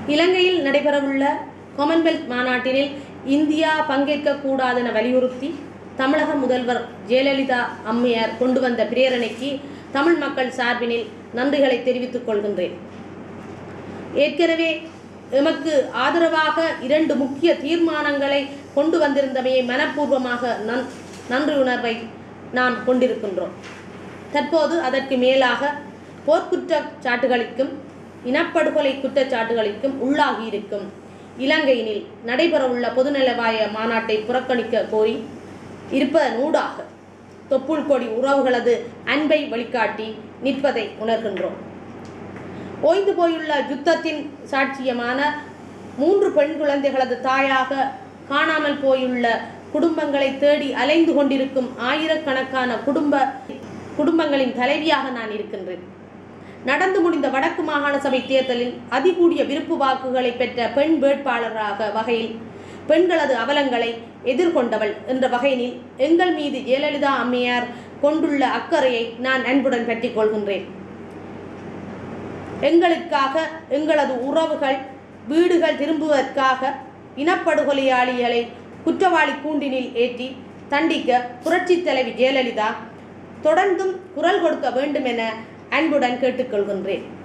இலங்கையில் நடைபெறவுள்ள Commonwealth மாநாட்டினில் India பங்கேற்கக்கூடாதென வலியுறுத்தி தமிழக முதல்வர் ஜெயலலிதா அம்மையார் கொண்டு வந்த பிரேரணைக்கு தமிழ் மக்கள் சார்பினில் நன்றிகளை தெரிவித்துக் கொள்கின்றேன் ஏற்கனவே எமக்கு ஆதரவாக இரண்டு முக்கிய தீர்மானங்களை கொண்டு வந்திருந்தமையை மனப்பூர்வமாக நன் நன்றியுணர்வை நாம் கொண்டிருக்கின்றோம் தற்போது அதற்கு மேலாக போர்க்குற்றச் சாட்டுகளுக்கும் இனப்படுகொலை குற்றச்சாட்டுகளுக்கும் உள்ளாகியிருக்கும் இலங்கையினில் நடைபெறவுள்ள பொதுநலவாய மாநாட்டை புறக்கணிக்க கோரி இருப்பதனூடாக தொப்புள் கொடி உறவுகளது அன்பை வழிகாட்டி நிற்பதை உணர்கின்றோம் ஓய்ந்து போயுள்ள யுத்தத்தின் சாட்சியமான மூன்று பெண் குழந்தைகளது தாயாக காணாமல் போயுள்ள குடும்பங்களை தேடி அலைந்து கொண்டிருக்கும் ஆயிரக்கணக்கான குடும்ப குடும்பங்களின் தலைவியாக நான் இருக்கின்றேன் நடந்து முடிந்த வடக்கு மாகாண சபை தேர்தலில் அதிகூடிய விருப்பு வாக்குகளை பெற்ற பெண் வேட்பாளராக வகையில் பெண்களது அவலங்களை எதிர்கொண்டவள் என்ற வகையினில் எங்கள் மீது ஜெயலலிதா அம்மையார் கொண்டுள்ள அக்கறையை நான் அன்புடன் பற்றிக் கொள்கின்றேன் எங்களுக்காக எங்களது உறவுகள் வீடுகள் திரும்புவதற்காக இனப்படுகொலையாளிகளை குற்றவாளி கூண்டினில் ஏற்றி தண்டிக்க புரட்சித் தலைவி ஜெயலலிதா தொடர்ந்தும் குரல் கொடுக்க வேண்டும் என அன்புடன் கேட்டுக்கொள்கின்றேன்